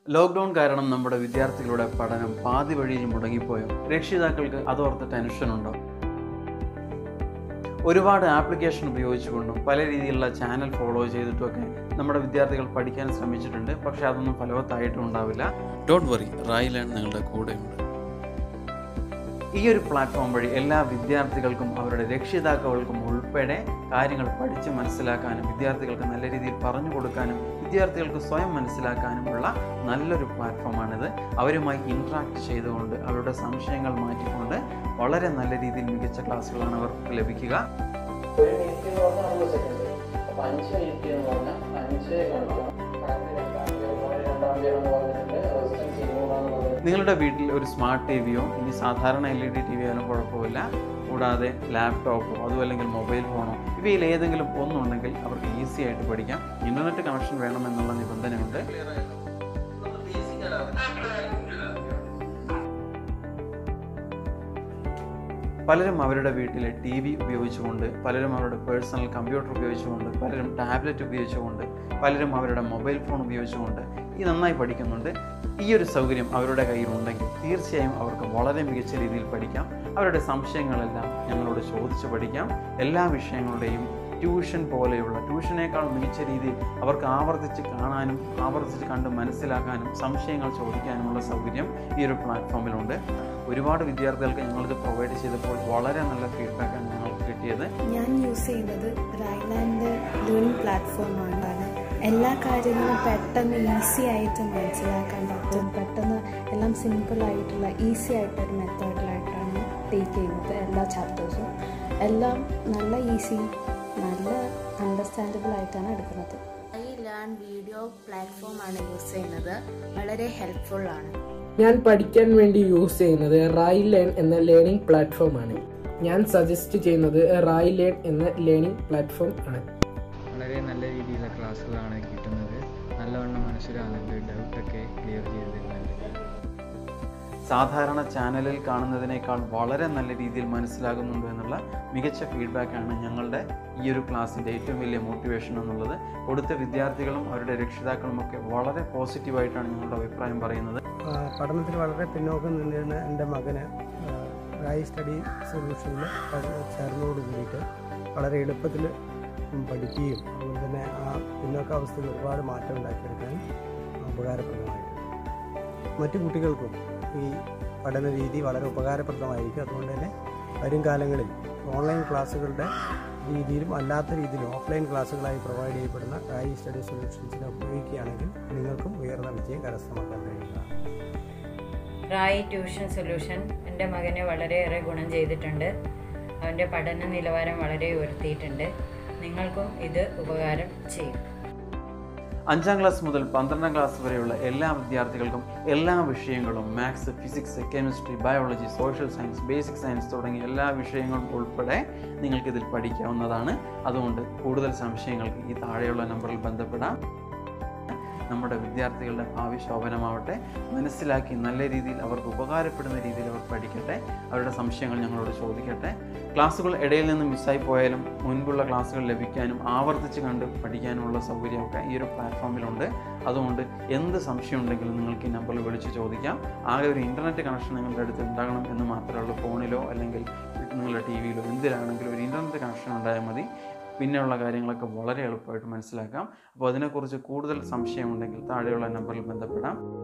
lockdown കാരണം നമ്മുടെ വിദ്യാർത്ഥികളുടെ പഠനം പാതി വഴിയിൽ മുടങ്ങിപ്പോയോ രക്ഷിതാക്കൾക്ക് അതോർത്ത് ടെൻഷനുണ്ടോ ഒരുപാട് ആപ്ലിക്കേഷൻ ഉപയോഗിച്ചുകൊണ്ടും പല രീതിയിലുള്ള ചാനൽ ഫോളോ ചെയ്തിട്ടുമൊക്കെ നമ്മുടെ വിദ്യാർത്ഥികൾ പഠിക്കാൻ ശ്രമിച്ചിട്ടുണ്ട് പക്ഷേ അതൊന്നും ഫലവത്തായിട്ടും ഉണ്ടാവില്ല ഡോണ്ട് വറി റായിലാണ് നിങ്ങളുടെ കൂടെയുണ്ട് ഈ ഒരു പ്ലാറ്റ്ഫോം വഴി എല്ലാ വിദ്യാർത്ഥികൾക്കും അവരുടെ രക്ഷിതാക്കൾക്കും ഉൾപ്പെടെ കാര്യങ്ങൾ പഠിച്ച് മനസ്സിലാക്കാനും വിദ്യാർത്ഥികൾക്ക് നല്ല രീതിയിൽ പറഞ്ഞു കൊടുക്കാനും വിദ്യാർത്ഥികൾക്ക് സ്വയം മനസ്സിലാക്കാനുമുള്ള നല്ലൊരു പ്ലാറ്റ്ഫോമാണിത് അവരുമായി ഇൻട്രാക്ട് ചെയ്തുകൊണ്ട് അവരുടെ സംശയങ്ങൾ മാറ്റിക്കൊണ്ട് വളരെ നല്ല രീതിയിൽ മികച്ച ക്ലാസ്സുകളാണ് അവർക്ക് ലഭിക്കുക ഒരു മിനിറ്റ് എന്ന് പറഞ്ഞാൽ അറുപത് സെക്കൻഡ് അപ്പൊ അഞ്ച് മിനിറ്റ് എന്ന് പറഞ്ഞാൽ അഞ്ച് ഗുണിക്കണം കറണ്ട് രണ്ടാം പേര് രണ്ടാം പേര് എന്ന് പറഞ്ഞിട്ടുണ്ട് റെസിസ്റ്റൻസ് ഇരുന്നൂറാന്ന് പറഞ്ഞിട്ടുണ്ട് നിങ്ങളുടെ വീട്ടിൽ ഒരു സ്മാർട്ട് ടി വിയോ ഇനി സാധാരണ L E D T V ആയാലും കുഴപ്പമില്ല കൂടാതെ ലാപ്ടോപ്പോ അതും അല്ലെങ്കിൽ മൊബൈൽ ഫോണോ ഇവയിൽ ഏതെങ്കിലും ഒന്നുണ്ടെങ്കിൽ അവർക്ക് ഈസി ആയിട്ട് പഠിക്കാം ഇൻ്റർനെറ്റ് കണക്ഷൻ വേണമെന്നുള്ള നിബന്ധനയുണ്ട് പലരും അവരുടെ വീട്ടിലെ ടി വി ഉപയോഗിച്ചുകൊണ്ട് പലരും അവരുടെ പേഴ്സണൽ കമ്പ്യൂട്ടർ ഉപയോഗിച്ചുകൊണ്ട് പലരും ടാബ്ലറ്റ് ഉപയോഗിച്ചുകൊണ്ട് പലരും അവരുടെ മൊബൈൽ ഫോൺ ഉപയോഗിച്ചുകൊണ്ട് ഈ നന്നായി പഠിക്കുന്നുണ്ട് ഈ ഒരു സൗകര്യം അവരുടെ കയ്യിലുണ്ടെങ്കിൽ തീർച്ചയായും അവർക്ക് വളരെ മികച്ച രീതിയിൽ പഠിക്കാം അവരുടെ സംശയങ്ങളെല്ലാം ഞങ്ങളോട് ചോദിച്ച് പഠിക്കാം എല്ലാ വിഷയങ്ങളുടെയും ട്യൂഷൻ പോലെയുള്ള ട്യൂഷനേക്കാൾ മികച്ച രീതിയിൽ അവർക്ക് ആവർത്തിച്ച് കാണാനും ആവർത്തിച്ച് കണ്ട് മനസ്സിലാക്കാനും സംശയങ്ങൾ ചോദിക്കാനുമുള്ള സൗകര്യം ഈ ഒരു പ്ലാറ്റ്ഫോമിലുണ്ട് ഒരുപാട് വിദ്യാർത്ഥികൾക്ക് ഞങ്ങളിത് പ്രൊവൈഡ് ചെയ്തപ്പോൾ വളരെ നല്ല ഫീഡ്ബാക്കാണ് ഞങ്ങൾക്ക് കിട്ടിയത് ഞാൻ യൂസ് ചെയ്യുന്നത് റൈലാൻഡ് ലേണിംഗ് പ്ലാറ്റ്ഫോമാണ് എല്ലാ കാര്യങ്ങളും പെട്ടെന്ന് ഈസി ആയിട്ട് മനസ്സിലാക്കാൻ പറ്റും പെട്ടെന്ന് എല്ലാം സിമ്പിൾ ആയിട്ടുള്ള ഈസി ആയിട്ടൊരു മെത്തേഡിലായിട്ടാണ് ടേക്ക് ചെയ്യുന്നത് എല്ലാ ചാപ്റ്റേഴ്സും എല്ലാം നല്ല ഈസി നല്ല അണ്ടർസ്റ്റാൻഡബിൾ ആയിട്ടാണ് എടുക്കുന്നത് ഐ ലേൺ വീഡിയോ പ്ലാറ്റ്ഫോം ആണ് യൂസ് ചെയ്യുന്നത് വളരെ ഹെൽപ്ഫുൾ ആണ് ഞാൻ പഠിക്കാൻ വേണ്ടി യൂസ് ചെയ്യുന്നത് റായി ലേൺ എന്ന ലേണിംഗ് പ്ലാറ്റ്ഫോം ആണ് ഞാൻ സജസ്റ്റ് ചെയ്യുന്നത് റായി ലേൺ എന്ന ലേണിംഗ് പ്ലാറ്റ്ഫോം ആണ് വളരെ നല്ല രീതിയിലുള്ള ക്ലാസ്സുകളാണ് കിട്ടുന്നത് നല്ലവണ്ണം മനസ്സിലാകുന്നുണ്ട് ഡൗട്ടൊക്കെ ക്ലിയർ ചെയ്ത് തരുന്നുണ്ട് സാധാരണ ചാനലിൽ കാണുന്നതിനേക്കാൾ വളരെ നല്ല രീതിയിൽ മനസ്സിലാകുന്നുണ്ട് എന്നുള്ള മികച്ച ഫീഡ്ബാക്കാണ് ഞങ്ങളുടെ ഈ ഒരു ക്ലാസ്സിൻ്റെ ഏറ്റവും വലിയ മോട്ടിവേഷൻ എന്നുള്ളത് കൊടുത്ത വിദ്യാർത്ഥികളും അവരുടെ രക്ഷിതാക്കളും ഒക്കെ വളരെ പോസിറ്റീവായിട്ടാണ് ഞങ്ങളുടെ അഭിപ്രായം പറയുന്നത് ആ, പഠനത്തിൽ വളരെ പിന്നോക്കം നിന്നിരുന്ന എൻ്റെ മകന് റായി സ്റ്റഡി സൊല്യൂഷനിൽ ചേർന്നതോട് കൂടിയിട്ട് വളരെ എളുപ്പത്തിൽ പഠിക്കുകയും അതുപോലെ തന്നെ ആ പിന്നോക്കാവസ്ഥയിൽ ഒരുപാട് മാറ്റം ഉണ്ടാക്കിയെടുക്കാൻ ഉപകാരപ്രദമായിട്ടുണ്ട് മറ്റു കുട്ടികൾക്കും ഈ പഠന രീതി വളരെ ഉപകാരപ്രദമായിരിക്കും അതുകൊണ്ട് തന്നെ വരും കാലങ്ങളിൽ ഓൺലൈൻ ക്ലാസ്സുകളുടെ രീതിയിലും അല്ലാത്ത രീതിയിലും ഓഫ്ലൈൻ ക്ലാസ്സുകളായി പ്രൊവൈഡ് ചെയ്യപ്പെടുന്ന റായി സ്റ്റഡി സൊല്യൂഷൻസിനെ ഉപയോഗിക്കുകയാണെങ്കിൽ നിങ്ങൾക്കും ഉയർന്ന വിജയം കരസ്ഥമാക്കാൻ കഴിയുന്നതാണ് റായി ട്യൂഷൻ സൊല്യൂഷൻ എൻ്റെ മകന് വളരെയേറെ ഗുണം ചെയ്തിട്ടുണ്ട് അവൻ്റെ പഠന നിലവാരം വളരെ ഉയർത്തിയിട്ടുണ്ട് നിങ്ങൾക്കും ഇത് ഉപകാരം ചെയ്യും അഞ്ചാം ക്ലാസ് മുതൽ പന്ത്രണ്ടാം ക്ലാസ് വരെയുള്ള എല്ലാ വിദ്യാർത്ഥികൾക്കും എല്ലാ വിഷയങ്ങളും maths physics chemistry biology social science basic science തുടങ്ങിയ എല്ലാ വിഷയങ്ങളും ഉൾപ്പെടെ നിങ്ങൾക്കിതിൽ പഠിക്കാവുന്നതാണ് അതുകൊണ്ട് കൂടുതൽ സംശയങ്ങൾക്ക് ഈ താഴെയുള്ള നമ്പറിൽ ബന്ധപ്പെടാം നമ്മുടെ വിദ്യാർത്ഥികളുടെ ഭാവി ശോഭനമാവട്ടെ മനസ്സിലാക്കി നല്ല രീതിയിൽ അവർക്ക് ഉപകാരപ്പെടുന്ന രീതിയിൽ അവർ പഠിക്കട്ടെ അവരുടെ സംശയങ്ങൾ ഞങ്ങളോട് ചോദിക്കട്ടെ ക്ലാസ്സുകൾ ഇടയിൽ നിന്ന് മിസ്സായി പോയാലും മുൻപുള്ള ക്ലാസ്സുകൾ ലഭിക്കാനും ആവർത്തിച്ച് കണ്ട് പഠിക്കാനുമുള്ള സൗകര്യമൊക്കെ ഈ ഒരു പ്ലാറ്റ്ഫോമിലുണ്ട് അതുകൊണ്ട് എന്ത് സംശയം ഉണ്ടെങ്കിലും നിങ്ങൾക്ക് ഈ നമ്പറിൽ വിളിച്ച് ചോദിക്കാം ആകെ ഒരു ഇൻ്റർനെറ്റ് കണക്ഷൻ നിങ്ങളുടെ അടുത്ത് ഉണ്ടാകണം എന്ന് മാത്രമേ ഉള്ളൂ ഫോണിലോ അല്ലെങ്കിൽ നിങ്ങളുടെ ടി വിയിലോ എന്തിലാണെങ്കിലും ഒരു ഇൻ്റർനെറ്റ് കണക്ഷൻ ഉണ്ടായാൽ മതി പിന്നെയുള്ള കാര്യങ്ങളൊക്കെ വളരെ എളുപ്പമായിട്ട് മനസ്സിലാക്കാം അപ്പോൾ അതിനെക്കുറിച്ച് കൂടുതൽ സംശയമുണ്ടെങ്കിൽ താഴെയുള്ള നമ്പറിൽ ബന്ധപ്പെടാം